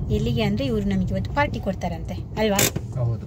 ಎಲ್ಲಿಗೆ ಅಂದರೆ ಇವರು ನಮಗೆ ಇವತ್ತು ಪಾರ್ಟಿ ಕೊಡ್ತಾರಂತೆ ಅಲ್ವಾ ಹೌದು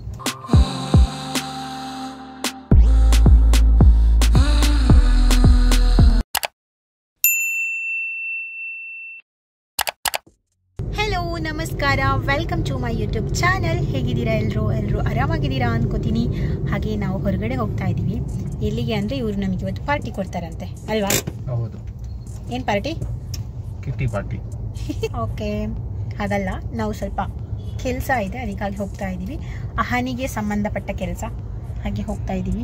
ಹಲೋ ನಮಸ್ಕಾರ welcome to my YouTube channel ಹೇಗಿದ್ದೀರಾ ಎಲ್ಲರೂ ಎಲ್ಲರೂ ಆರಾಮಾಗಿದ್ದೀರಾ ಅನ್ಕೋತೀನಿ ಹಾಗೆ ನಾವು ಹೊರಗಡೆ ಹೋಗ್ತಾ ಇದ್ದೀವಿ ಎಲ್ಲಿಗೆ ಅಂದರೆ ಇವರು ನಮಗೆ ಇವತ್ತು ಪಾರ್ಟಿ ಕೊಡ್ತಾರಂತೆ ಅಲ್ವಾ ಹೌದು ಏನು ಪಾರ್ಟಿ ಕಿಟ್ಟಿ ಪಾರ್ಟಿ ಓಕೆ ಹಾಗಲ್ಲ ನಾವು ಸ್ವಲ್ಪ ಕೆಲಸ ಇದೆ ಅದಕ್ಕಾಗಿ ಹೋಗ್ತಾ ಇದ್ದೀವಿ ಅಹನಿಗೆ ಸಂಬಂಧಪಟ್ಟ ಕೆಲಸ ಹಾಗೆ ಹೋಗ್ತಾ ಇದ್ದೀವಿ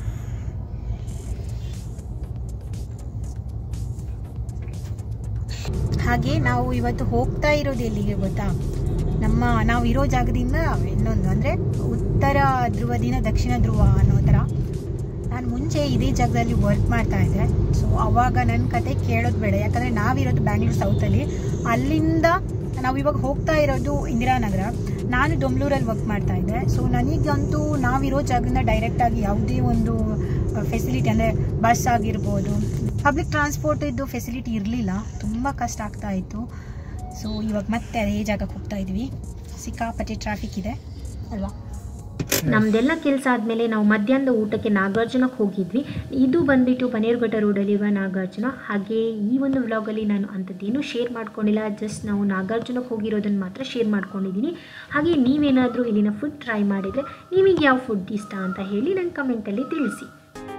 ಹಾಗೆ ನಾವು ಇವತ್ತು ಹೋಗ್ತಾ ಇರೋದು ಎಲ್ಲಿಗೆ ಗೊತ್ತಾ ನಮ್ಮ ನಾವು ಇರೋ ಜಾಗದಿಂದ ಇನ್ನೊಂದು ಅಂದರೆ ಉತ್ತರ ಧ್ರುವದಿಂದ ದಕ್ಷಿಣ ಧ್ರುವ ಅನ್ನೋ ಥರ ನಾನು ಮುಂಚೆ ಇದೇ ಜಾಗದಲ್ಲಿ ವರ್ಕ್ ಮಾಡ್ತಾ ಇದ್ದೆ ಸೊ ಅವಾಗ ನನ್ನ ಕತೆ ಕೇಳೋದು ಬೇಡ ಯಾಕಂದರೆ ನಾವಿರೋದು ಬ್ಯಾಂಗ್ಳೂರ್ ಸೌತಲ್ಲಿ ಅಲ್ಲಿಂದ ನಾವು ಇವಾಗ ಹೋಗ್ತಾ ಇರೋದು ಇಂದಿರಾನಗರ ನಾನು ದೊಮ್ಲೂರಲ್ಲಿ ವರ್ಕ್ ಮಾಡ್ತಾ ಇದ್ದೆ ಸೊ ನನಗಂತೂ ನಾವಿರೋ ಜಾಗದಿಂದ ಡೈರೆಕ್ಟಾಗಿ ಯಾವುದೇ ಒಂದು ಫೆಸಿಲಿಟಿ ಅಂದರೆ ಬಸ್ ಆಗಿರ್ಬೋದು ಪಬ್ಲಿಕ್ ಟ್ರಾನ್ಸ್ಪೋರ್ಟ್ ಇದ್ದು ಫೆಸಿಲಿಟಿ ಇರಲಿಲ್ಲ ತುಂಬ ಕಷ್ಟ ಆಗ್ತಾ ಇತ್ತು ಸೊ ಇವಾಗ ಮತ್ತೆ ಅದೇ ಜಾಗಕ್ಕೆ ಹೋಗ್ತಾ ಇದ್ವಿ ಸಿಕ್ಕಾಪಟ್ಟೆ ಟ್ರಾಫಿಕ್ ಇದೆ ಅಲ್ವಾ ನಮ್ದೆಲ್ಲ ಕೆಲಸ ಆದಮೇಲೆ ನಾವು ಮಧ್ಯಾಹ್ನದ ಊಟಕ್ಕೆ ನಾಗಾರ್ಜುನಕ್ಕೆ ಹೋಗಿದ್ವಿ ಇದು ಬಂದ್ಬಿಟ್ಟು ಬನೇರ್ಘಟ್ಟ ರೋಡಲ್ಲಿರುವ ನಾಗಾರ್ಜುನ ಹಾಗೆ ಈ ಒಂದು ವ್ಲಾಗಲ್ಲಿ ನಾನು ಅಂಥದ್ದೇನು ಶೇರ್ ಮಾಡ್ಕೊಂಡಿಲ್ಲ ಜಸ್ಟ್ ನಾವು ನಾಗಾರ್ಜುನಕ್ಕೆ ಹೋಗಿರೋದನ್ನು ಮಾತ್ರ ಶೇರ್ ಮಾಡ್ಕೊಂಡಿದ್ದೀನಿ ಹಾಗೆ ನೀವೇನಾದರೂ ಇಲ್ಲಿನ ಫುಡ್ ಟ್ರೈ ಮಾಡಿದರೆ ನಿಮಗೆ ಯಾವ ಫುಡ್ ಇಷ್ಟ ಅಂತ ಹೇಳಿ ನನ್ನ ಕಮೆಂಟಲ್ಲಿ ತಿಳಿಸಿ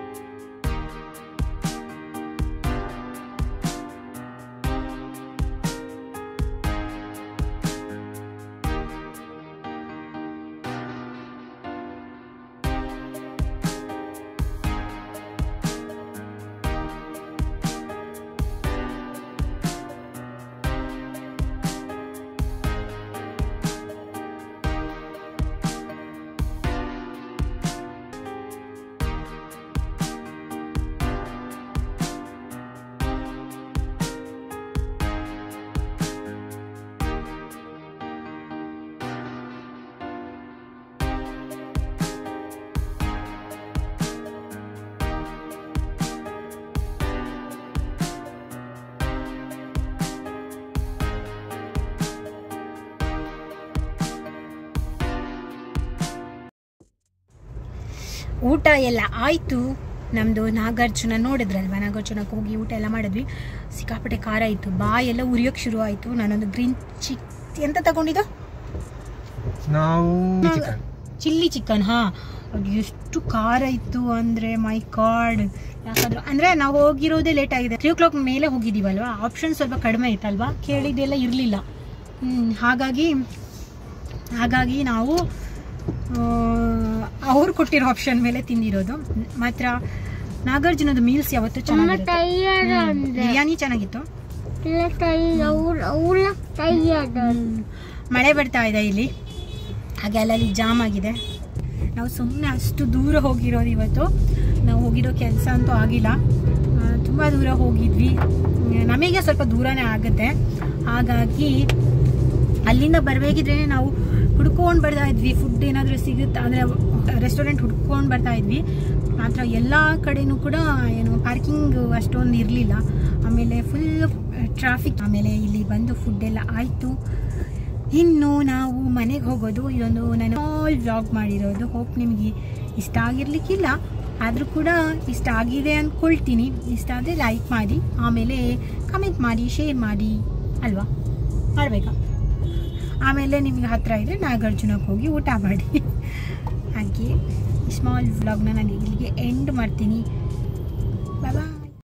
ಊಟ ಎಲ್ಲ ಆಯಿತು ನಮ್ಮದು ನಾಗಾರ್ಜುನ ನೋಡಿದ್ರಲ್ವ ನಾಗಾರ್ಜುನಕ್ಕೆ ಹೋಗಿ ಊಟ ಎಲ್ಲ ಮಾಡಿದ್ವಿ ಸಿಕ್ಕಾಪಟ್ಟೆ ಖಾರ ಇತ್ತು ಬಾಯೆಲ್ಲ ಉರಿಯೋಕ್ಕೆ ಶುರು ಆಯಿತು ನಾನೊಂದು ಗ್ರೀನ್ ಚಿಕ್ ಎಂತ ತಗೊಂಡಿದ್ದು ನಾವು ಚಿಕನ್ ಚಿಲ್ಲಿ ಚಿಕನ್ ಹಾಂ ಅದು ಎಷ್ಟು ಖಾರ ಇತ್ತು ಅಂದರೆ ಮೈ ಕಾರ್ಡ್ ಯಾಕಂದ್ರೆ ಅಂದರೆ ನಾವು ಹೋಗಿರೋದೇ ಲೇಟ್ ಆಗಿದೆ ತ್ರೀ ಓ ಕ್ಲಾಕ್ ಮೇಲೆ ಹೋಗಿದ್ದೀವಲ್ವಾ ಆಪ್ಷನ್ ಸ್ವಲ್ಪ ಕಡಿಮೆ ಇತ್ತಲ್ವಾ ಕೇಳಿದ್ದೆಲ್ಲ ಇರಲಿಲ್ಲ ಹಾಗಾಗಿ ಹಾಗಾಗಿ ನಾವು ಅವ್ರು ಕೊಟ್ಟಿರೋ ಆಪ್ಷನ್ ಮೇಲೆ ತಿಂದಿರೋದು ಮಾತ್ರ ನಾಗಾರ್ಜುನದ ಮೀಲ್ಸ್ ಯಾವತ್ತೂ ಚೆನ್ನಾಗಿರುತ್ತೆ ಹ್ಮ್. ಬಿರಿಯಾನಿ ಚೆನ್ನಾಗಿತ್ತು ಹ್ಮ್. ಮಳೆ ಬರ್ತಾ ಇದೆ ಇಲ್ಲಿ ಹಾಗೆ ಅಲ್ಲಲ್ಲಿ ಜಾಮ್ ಆಗಿದೆ ನಾವು ಸುಮ್ಮನೆ ಅಷ್ಟು ದೂರ ಹೋಗಿರೋದು ಇವತ್ತು ನಾವು ಹೋಗಿರೋ ಕೆಲಸ ಅಂತೂ ಆಗಿಲ್ಲ ತುಂಬ ದೂರ ಹೋಗಿದ್ವಿ ಹ್ಮ್, ನಮಗೆ ಸ್ವಲ್ಪ ದೂರನೇ ಆಗುತ್ತೆ ಹಾಗಾಗಿ ಅಲ್ಲಿಂದ ಬರಬೇಕಿದ್ರೆ ನಾವು ಹುಡ್ಕೊಂಡು ಬರ್ತಾ ಇದ್ವಿ ಫುಡ್ ಏನಾದರೂ ಸಿಗುತ್ತಾ ಅಂದರೆ ರೆಸ್ಟೋರೆಂಟ್ ಹುಡ್ಕೊಂಡು ಬರ್ತಾ ಇದ್ವಿ ಮಾತ್ರ ಎಲ್ಲ ಕಡೆನೂ ಕೂಡ ಏನು ಪಾರ್ಕಿಂಗ್ ಅಷ್ಟೊಂದು ಇರಲಿಲ್ಲ ಆಮೇಲೆ ಫುಲ್ ಟ್ರಾಫಿಕ್ ಆಮೇಲೆ ಇಲ್ಲಿ ಬಂದು ಫುಡ್ ಎಲ್ಲ ಆಯಿತು ಇನ್ನು ನಾವು ಮನೆಗೆ ಹೋಗೋದು ಇದೊಂದು ನಾನು ಆಲ್ ವ್ಲಾಗ್ ಮಾಡಿರೋದು ಹೋಪ್ ನಿಮಗೆ ಇಷ್ಟ ಆಗಿರ್ಲಿಕ್ಕಿಲ್ಲ ಆದರೂ ಕೂಡ ಇಷ್ಟ ಆಗಿದೆ ಅಂದ್ಕೊಳ್ತೀನಿ ಇಷ್ಟ ಆದರೆ ಲೈಕ್ ಮಾಡಿ ಆಮೇಲೆ ಕಮೆಂಟ್ ಮಾಡಿ ಶೇರ್ ಮಾಡಿ ಅಲ್ವಾ ಮಾಡಬೇಕಾ ಆಮೇಲೆ ನಿಮಗೆ ಹತ್ತಿರ ಇದ್ದರೆ ನಾಗಾರ್ಜುನಕ್ಕೆ ಹೋಗಿ ಊಟ ಮಾಡಿ ಹಾಗೆ ಸ್ಮಾಲ್ ವ್ಲಾಗ್ನ ನಾನು ಇಲ್ಲಿಗೆ ಎಂಡ್ ಮಾಡ್ತೀನಿ